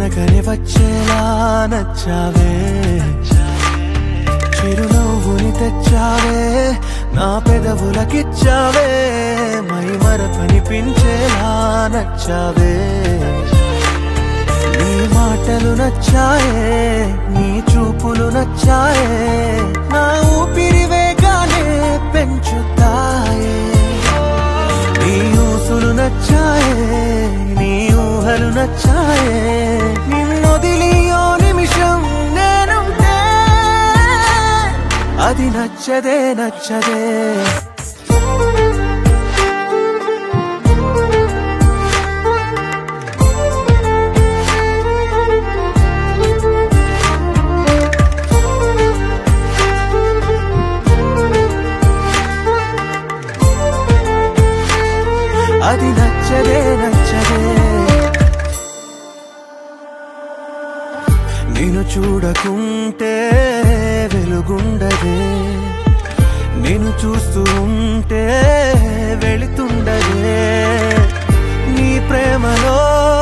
వెనకని వచ్చేలా నచ్చావే చిరునవ్వుని తెచ్చావే నా పెదవులకిచ్చావే మై మరపనిపించేలా నచ్చావే నీ మాటలు నచ్చాయే నీ చూపులు నచ్చాయే నా ఊపిరి వేగానే పెంచుతాయే నీ ఊసులు నచ్చాయే నీ ఊహలు నచ్చాయే నిన్నొదిలి ఓ నిమిషం నేనుంటే అది నచ్చదే నచ్చదే అది నచ్చదే నచ్చదే నేను చూడకుంటే వెలుగుండదే నేను చూస్తూ ఉంటే వెళుతుండదే నీ ప్రేమలో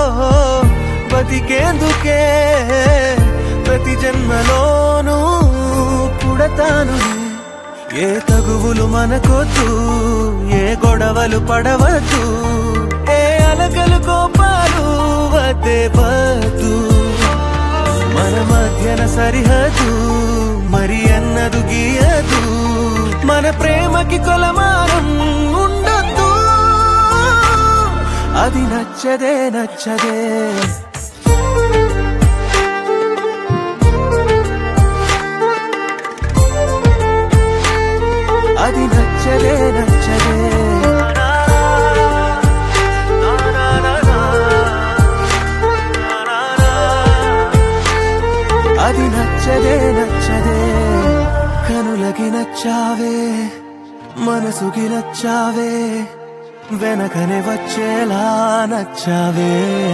బతికేందుకే ప్రతి జన్మలోనూ పుడతాను ఏ తగువులు మనకొద్దు ఏ గొడవలు పడవద్దు ఏ అలకలు కోపాలు వద్దే వద్దు మన మధ్యన సరిహద్దు మరి అన్నదు గీయదు మన ప్రేమకి కొలమానం ఉండొద్దు అది నచ్చదే నచ్చదే అది నచ్చదే నచ్చదే అది నచ్చదే నచ్చదే కనులకి నచ్చావే మనసుకి నచ్చావే వెనకనే వచ్చేలా నచ్చావే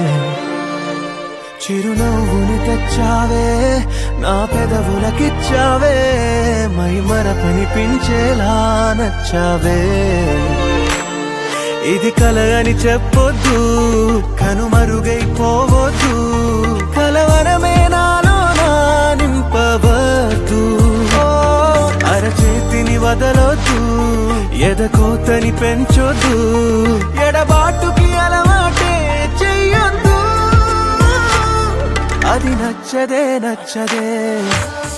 చిరునవ్వుని తెచ్చావే నా పెదవులకిచ్చావే మై మరపనిపించేలా నచ్చావే ఇది కల అని చెప్పొద్దు కనుమరుగైపోవద్దు కలవరమే నాలో నా నింపవద్దు ఓ, అరచేతిని వదలొద్దు ఎదకోతని పెంచొద్దు ఎడబాటుకి అలవాటే చెయ్యొద్దు అది నచ్చదే నచ్చదే